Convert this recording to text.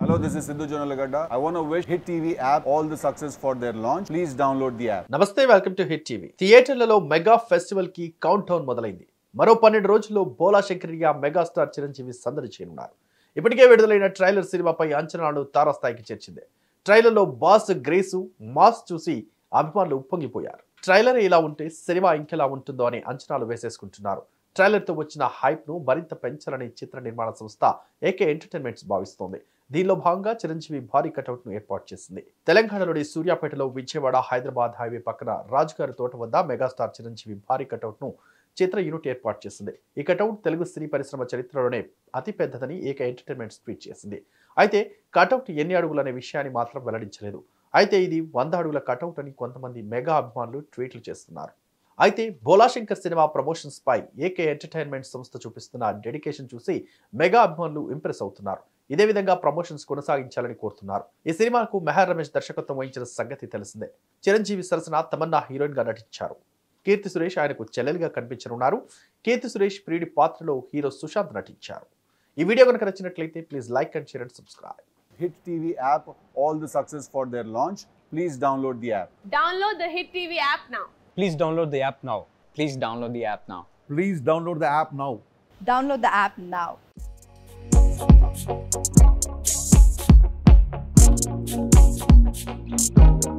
Hello, this is Sidhu Jonalagada. I want to wish Hit TV app all the success for their launch. Please download the app. నమస్తే welcome to hit TV థియేటర్లలో mega festival కి countdown మొదలైంది మరో పన్నెండు రోజుల్లో బోలా శంకరియా megastar Chiranjeevi సందడి చేయనున్నారు ఇప్పటికే విడుదలైన ట్రైలర్ సినిమాపై అంచనాలు తారాస్థాయికి చేర్చింది ట్రైలర్లో బాస్ గ్రేసు మాస్ చూసి అభిమానులు ఉప్పొంగిపోయారు ట్రైలర్ ఇలా ఉంటే సినిమా ఇంకెలా ఉంటుందో అని అంచనాలు వేసేసుకుంటున్నారు ట్రైలర్తో వచ్చిన హైప్ను మరింత పెంచాలని చిత్ర నిర్మాణ సంస్థ ఏకే ఎంటర్టైన్మెంట్స్ భావిస్తోంది దీనిలో భాగంగా చిరంజీవి భారీ కటౌట్ను ఏర్పాటు చేసింది తెలంగాణలోని సూర్యాపేటలో విజయవాడ హైదరాబాద్ హైవే పక్కన రాజుగారి తోట వద్ద మెగాస్టార్ చిరంజీవి భారీ కటౌట్ను చిత్ర యూనిట్ ఏర్పాటు చేసింది ఈ కటౌట్ తెలుగు సినీ పరిశ్రమ చరిత్రలోనే అతి పెద్దదని ఏక ఎంటర్టైన్మెంట్స్ ట్వీట్ చేసింది అయితే కటౌట్ ఎన్ని అడుగులు అనే విషయాన్ని మాత్రం వెల్లడించలేదు అయితే ఇది వంద అడుగుల కటౌట్ అని కొంతమంది మెగా అభిమానులు ట్వీట్లు చేస్తున్నారు అయితే బోలాశంకర్ సినిమా ప్రమోషన్స్ పై ఏకే ఎంటర్టైన్మెంట్ సంస్థ చూపిస్తున్న డెడికేషన్ చూసి మెగా అభిమానులు ఇంప్రెస్ అవుతున్నారు ఇదే విధంగా ప్రమోషన్స్ కొనసాగించాలని కోరుతున్నారు ఈ సినిమాకు మెహర్ రమేష్ దర్శకత్వం వహించిన సంగతి తెలిసిందే చిరంజీవి సరసన తమన్నా హీరోయిన్ గా నటించారు కీర్తి సురేష్ ఆయనకు చెల్లెలుగా కనిపించనున్నారు కీర్తి సురేష్ ప్రియుడి పాత్రలో హీరో సుశాంత్ నటించారు ఈ వీడియో కనుక నచ్చినట్లయితే please like and share and subscribe Hit TV app all the success for their launch. Please download the app. Download the Hit TV app now. Please download the app now. Please download the app now. Please download the app now. Download the app now. Thank you.